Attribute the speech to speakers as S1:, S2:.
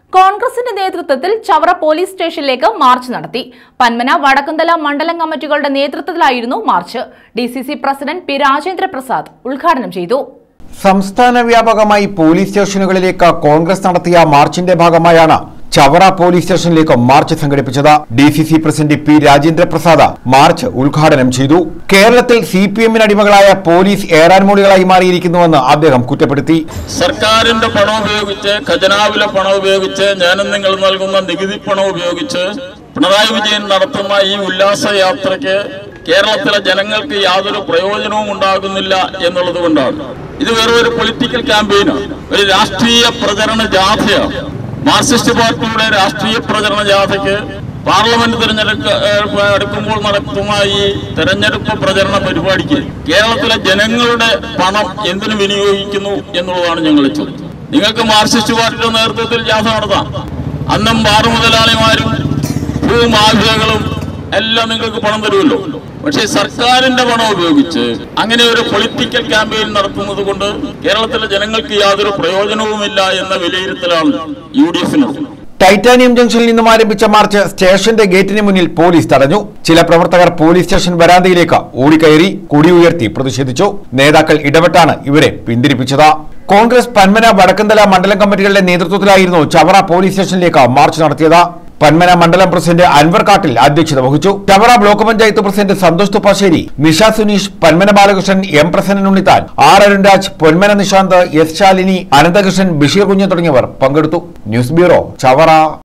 S1: കോൺഗ്രസിന്റെ നേതൃത്വത്തിൽ ചവറ പോലീസ് സ്റ്റേഷനിലേക്ക് മാർച്ച് നടത്തി പന്മന വടക്കുന്തല മണ്ഡലം കമ്മിറ്റികളുടെ നേതൃത്വത്തിലായിരുന്നു march D C C president P Rajendra Prasad ഉദ്ഘാടനം ചെയ്തു
S2: സംസ്ഥാന വ്യാപകമായി പോലീസ് സ്റ്റേഷനുകളിലേക്ക് കോൺഗ്രസ് നടത്തിയ മാർച്ചിന്റെ ഭാഗമായാണ് ചവറ പോലീസ് സ്റ്റേഷനിലേക്ക് മാർച്ച് സംഘടിപ്പിച്ചത് D C C president P Rajendra Prasad march ഉദ്ഘാടനം ചെയ്തു കേരളത്തിൽ സി പി എമ്മിന് അടിമകളായ പോലീസ് ഏറാൻമൂളികളായി മാറിയിരിക്കുന്നുവെന്ന് അദ്ദേഹം കുറ്റപ്പെടുത്തി
S3: സർക്കാരിന്റെ പണം ഉപയോഗിച്ച് ഖജനാവിലെ പണം ഉപയോഗിച്ച് ഞാനും നിങ്ങൾ നൽകുന്ന നികുതി പണം ഉപയോഗിച്ച് പിണറായി വിജയൻ നടത്തുന്ന ഈ ഉല്ലാസയാത്രയ്ക്ക് കേരളത്തിലെ ജനങ്ങൾക്ക് യാതൊരു പ്രയോജനവും ഉണ്ടാകുന്നില്ല എന്നുള്ളത് കൊണ്ടാണ് ഇത് വെറും ഒരു പൊളിറ്റിക്കൽ ക്യാമ്പയിനാണ് ഒരു രാഷ്ട്രീയ പ്രചരണ ജാഥയാണ് മാർക്സിസ്റ്റ് പാർട്ടിയുടെ രാഷ്ട്രീയ പ്രചരണ ജാഥയ്ക്ക് പാർലമെന്റ് തെരഞ്ഞെടുപ്പ് ഏഹ്, അടുക്കുമ്പോൾ നടത്തുന്ന ഈ തെരഞ്ഞെടുപ്പ് പ്രചരണ പരിപാടിക്ക് കേരളത്തിലെ ജനങ്ങളുടെ പണം എന്തിനു വിനിയോഗിക്കുന്നു എന്നുള്ളതാണ് ഞങ്ങളുടെ ചോദ്യം നിങ്ങൾക്ക് മാർക്സിസ്റ്റ് പാർട്ടിയുടെ നേതൃത്വത്തിൽ ജാഥ നടത്താം അന്നും ബാറ് മുതലാളിമാരും ഭൂമാഫിയകളും എല്ലാം നിങ്ങൾക്ക് പണം തരുമല്ലോ പക്ഷേ സർക്കാരിന്റെ പണം ഉപയോഗിച്ച് അങ്ങനെ ഒരു പൊളിറ്റിക്കൽ ക്യാമ്പയിൻ നടത്തുന്നത് കൊണ്ട് കേരളത്തിലെ ജനങ്ങൾക്ക് യാതൊരു പ്രയോജനവുമില്ല എന്ന വിലയിരുത്തലാണ് യു ഡി എഫിനുള്ളത്
S2: ടൈറ്റാനിയം ജംഗ്ഷനിൽ നിന്നും ആരംഭിച്ച മാർച്ച് സ്റ്റേഷന്റെ ഗേറ്റിന് മുന്നിൽ പോലീസ് തടഞ്ഞു ചില പ്രവർത്തകർ പോലീസ് സ്റ്റേഷൻ വരാന്തയിലേക്ക് ഓടിക്കയറി കൊടി ഉയർത്തി പ്രതിഷേധിച്ചു നേതാക്കൾ ഇടപെട്ടാണ് ഇവരെ പിന്തിരിപ്പിച്ചത് കോൺഗ്രസ് പന്മന വടക്കന്തല മണ്ഡലം കമ്മിറ്റികളുടെ നേതൃത്വത്തിലായിരുന്നു ചവറ പോലീസ് സ്റ്റേഷനിലേക്ക് മാർച്ച് നടത്തിയത് പന്മന മണ്ഡലം പ്രസിഡന്റ് അൻവർ കാട്ടിൽ അധ്യക്ഷത വഹിച്ചു Chavara block panchayat president Santhosh Thuppassery Nisha Suneesh Panmana Balakrishnan M Prasannan Unnithan R Arunraj Ponmana Nishanth S Shalini Ananthakrishnan Basheer Kunju തുടങ്ങിയവർ പങ്കെടുത്തു ന്യൂസ് ബ്യൂറോ ചവറ